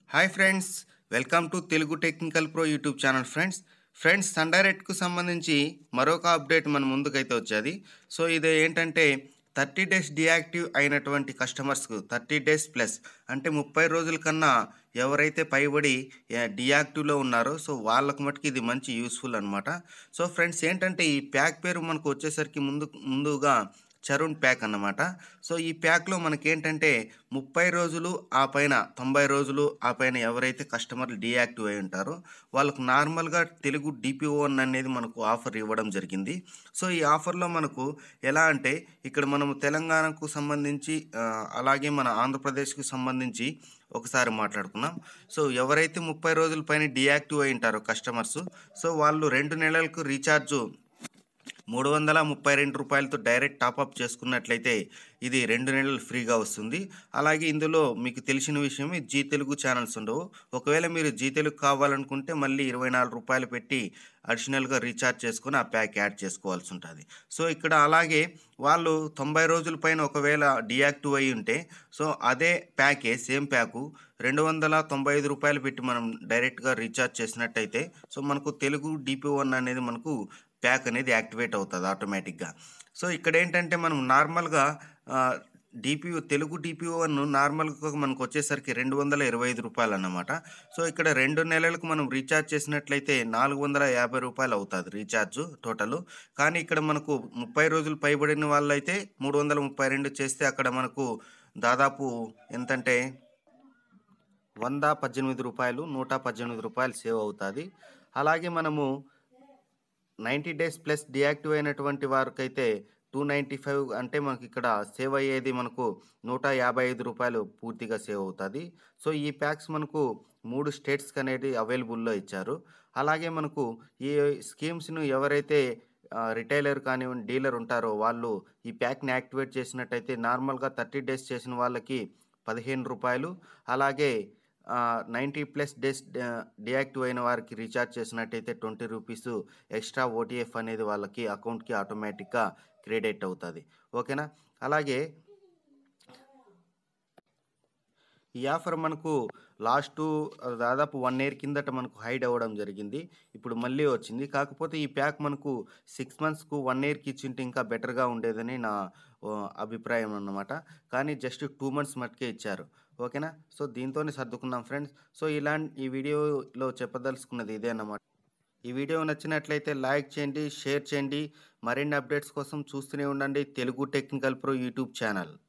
hi friends welcome to Telugu technical pro YouTube channel friends friends సండైరెక్ట్కు సంబంధించి మరొక update మన ముందుకైతే వచ్చేది సో ఇది ఏంటంటే థర్టీ డేస్ డియాక్టివ్ అయినటువంటి కస్టమర్స్కు థర్టీ డేస్ ప్లస్ అంటే ముప్పై రోజుల కన్నా ఎవరైతే పైబడి డియాక్టివ్లో ఉన్నారో సో వాళ్ళకు మటుకు ఇది మంచి యూస్ఫుల్ అనమాట సో ఫ్రెండ్స్ ఏంటంటే ఈ ప్యాక్ పేరు మనకు వచ్చేసరికి ముందు ముందుగా చరుణ్ ప్యాక్ అన్నమాట సో ఈ ప్యాక్లో మనకేంటంటే ముప్పై రోజులు ఆ పైన తొంభై రోజులు ఆ పైన ఎవరైతే కస్టమర్లు డీయాక్టివ్ అయి ఉంటారో వాళ్ళకు నార్మల్గా తెలుగు డిపిఓ అనేది మనకు ఆఫర్ ఇవ్వడం జరిగింది సో ఈ ఆఫర్లో మనకు ఎలా అంటే ఇక్కడ మనము తెలంగాణకు సంబంధించి ఆ, అలాగే మన ఆంధ్రప్రదేశ్కి సంబంధించి ఒకసారి మాట్లాడుకున్నాం సో ఎవరైతే ముప్పై రోజుల పైన డీయాక్టివ్ అయి ఉంటారో కస్టమర్స్ సో వాళ్ళు రెండు నెలలకు రీఛార్జు మూడు వందల ముప్పై రెండు రూపాయలతో డైరెక్ట్ టాప్అప్ చేసుకున్నట్లయితే ఇది రెండు నెలలు ఫ్రీగా వస్తుంది అలాగే ఇందులో మీకు తెలిసిన విషయం జీ తెలుగు ఛానల్స్ ఉండవు ఒకవేళ మీరు జీ తెలుగు కావాలనుకుంటే మళ్ళీ ఇరవై నాలుగు రూపాయలు పెట్టి అడిషనల్గా రీఛార్జ్ చేసుకుని ఆ ప్యాక్ యాడ్ చేసుకోవాల్సి ఉంటుంది సో ఇక్కడ అలాగే వాళ్ళు తొంభై రోజుల పైన ఒకవేళ డియాక్టివ్ అయి ఉంటే సో అదే ప్యాకే సేమ్ ప్యాకు రెండు వందల తొంభై ఐదు రూపాయలు పెట్టి మనం డైరెక్ట్గా రీఛార్జ్ చేసినట్టయితే సో మనకు తెలుగు డిపి వన్ అనేది మనకు ప్యాక్ అనేది యాక్టివేట్ అవుతుంది ఆటోమేటిక్గా సో ఇక్కడ ఏంటంటే మనం నార్మల్గా డిపిఓ తెలుగు డిపిఓ వన్ నార్మల్గా మనకు వచ్చేసరికి రెండు వందల ఇరవై ఐదు రూపాయలు అన్నమాట సో ఇక్కడ రెండు నెలలకు మనం రీఛార్జ్ చేసినట్లయితే నాలుగు వందల యాభై రూపాయలు అవుతుంది రీఛార్జ్ టోటల్ కానీ ఇక్కడ మనకు ముప్పై రోజులు పైబడిన వాళ్ళైతే మూడు వందల ముప్పై రెండు చేస్తే అక్కడ మనకు దాదాపు ఎంతంటే వంద పద్దెనిమిది రూపాయలు నూట పద్దెనిమిది రూపాయలు సేవ్ అవుతుంది అలాగే మనము నైంటీ డేస్ ప్లస్ డియాక్టివ్ అయినటువంటి వారికైతే టూ నైంటీ ఫైవ్ అంటే మనకి ఇక్కడ సేవ్ అయ్యేది మనకు నూట యాభై ఐదు రూపాయలు పూర్తిగా సేవ్ అవుతుంది సో ఈ ప్యాక్స్ మనకు మూడు స్టేట్స్కి అనేది అవైలబుల్లో ఇచ్చారు అలాగే మనకు ఈ స్కీమ్స్ను ఎవరైతే రిటైలర్ కానివ్వండి డీలర్ ఉంటారో వాళ్ళు ఈ ప్యాక్ని యాక్టివేట్ చేసినట్టయితే నార్మల్గా థర్టీ డేస్ చేసిన వాళ్ళకి పదిహేను రూపాయలు అలాగే నైంటీ ప్లస్ డేస్ డియాక్టివ్ అయిన వారికి రీఛార్జ్ చేసినట్టయితే ట్వంటీ రూపీస్ ఎక్స్ట్రా ఓటీఎఫ్ అనేది వాళ్ళకి అకౌంట్కి ఆటోమేటిక్గా క్రెడిట్ అవుతుంది ఓకేనా అలాగే ఈ ఆఫర్ మనకు లాస్ట్ దాదాపు వన్ ఇయర్ కిందట మనకు హైడ్ అవ్వడం జరిగింది ఇప్పుడు మళ్ళీ వచ్చింది కాకపోతే ఈ ప్యాక్ మనకు సిక్స్ మంత్స్కు వన్ ఇయర్కి ఇచ్చింటే ఇంకా బెటర్గా ఉండేదని నా ఓ, అభిప్రాయం అన్నమాట కానీ జస్ట్ టూ మంత్స్ మట్టుకే ఇచ్చారు ఓకేనా సో దీంతోనే సర్దుకున్నాం ఫ్రెండ్స్ సో ఇలాంటి ఈ వీడియోలో చెప్పదలుచుకున్నది ఇదే అన్నమాట ఈ వీడియో నచ్చినట్లయితే లైక్ చేయండి షేర్ చేయండి మరిన్ని అప్డేట్స్ కోసం చూస్తూనే ఉండండి Telugu technical pro YouTube channel